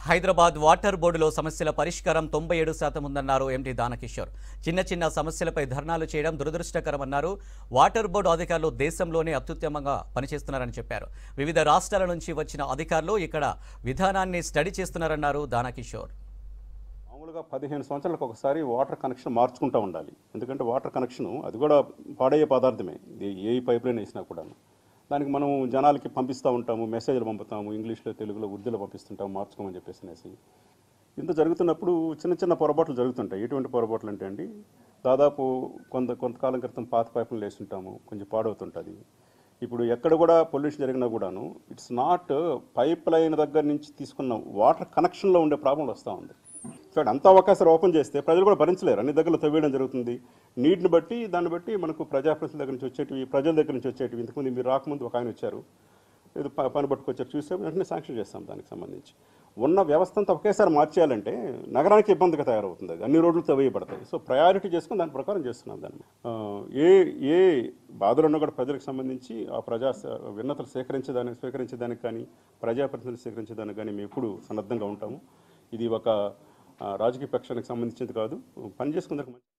Hyderabad water బోర్డులో సమస్యల పరిష్కారం తొంభై ఏడు శాతం ఉందన్నారు ఎండి దానకిషోర్ చిన్న చిన్న సమస్యలపై ధర్నాలు చేయడం దురదృష్టకరమన్నారు వాటర్ బోర్డు అధికారులు దేశంలోనే అత్యుత్తమంగా పనిచేస్తున్నారని చెప్పారు వివిధ రాష్ట్రాల నుంచి వచ్చిన అధికారులు ఇక్కడ విధానాన్ని స్టడీ చేస్తున్నారన్నారు దానకిషోర్ మామూలుగా పదిహేను సంవత్సరాలకు ఒకసారి వాటర్ కనెక్షన్ మార్చుకుంటూ ఉండాలి ఎందుకంటే వాటర్ కనెక్షన్ అది కూడా పాడయ్యే పదార్థమే ఇది ఏ పైప్ లైన్ వేసినా కూడా దానికి మనం జనాలకి పంపిస్తూ ఉంటాము మెసేజ్లు పంపుతాము ఇంగ్లీష్లో తెలుగులో ఉర్దూలో పంపిస్తుంటాము మార్చుకోమని చెప్పేసి అనేసి ఇంత జరుగుతున్నప్పుడు చిన్న చిన్న పొరపాట్లు జరుగుతుంటాయి ఎటువంటి పొరపాట్లు అంటే అండి దాదాపు కొంత కొంతకాలం క్రితం పాత పైపులు వేస్తుంటాము కొంచెం పాడవుతుంటుంది ఇప్పుడు ఎక్కడ కూడా పొల్యూషన్ జరిగినా కూడాను ఇట్స్ నాట్ పైప్ లైన్ దగ్గర నుంచి తీసుకున్న వాటర్ కనెక్షన్లో ఉండే ప్రాబ్లం వస్తూ ఉంది సో అంతా ఒకేసారి ఓపెన్ చేస్తే ప్రజలు కూడా భరించలేరు అన్ని దగ్గర తవ్వేయడం జరుగుతుంది నీటిని బట్టి దాన్ని బట్టి మనకు ప్రజాప్రతినిధుల దగ్గర నుంచి వచ్చేటివి ప్రజల దగ్గర నుంచి వచ్చేటివి ఇంతకుముందు మీరు రాకముందు ఒక ఆయన వచ్చారు ఏదో ప- పని పట్టుకొచ్చారు చూస్తే వెంటనే శాంక్షన్ చేస్తాం దానికి సంబంధించి ఉన్న వ్యవస్థ అంతా ఒకేసారి మార్చేయాలంటే నగరానికి ఇబ్బందిగా తయారవుతుంది అది అన్ని రోడ్లు తవ్వేయబడతాయి సో ప్రయారిటీ చేసుకుని దాని ప్రకారం చేస్తున్నాం దాన్ని ఆ, ఏ ఏ బాధలు ఉన్నా కూడా ప్రజలకు సంబంధించి ఆ ప్రజా స- విన్నతలు సేకరించేదానికి స్వీకరించేదానికి కానీ ప్రజాప్రతినిధులు స్వీకరించేదానికి కానీ మేము ఎప్పుడు సన్నద్ధంగా ఉంటాము ఇది ఒక ఆ, రాజకీయ పక్షానికి సంబంధించింది కాదు పని చేసుకుందానికి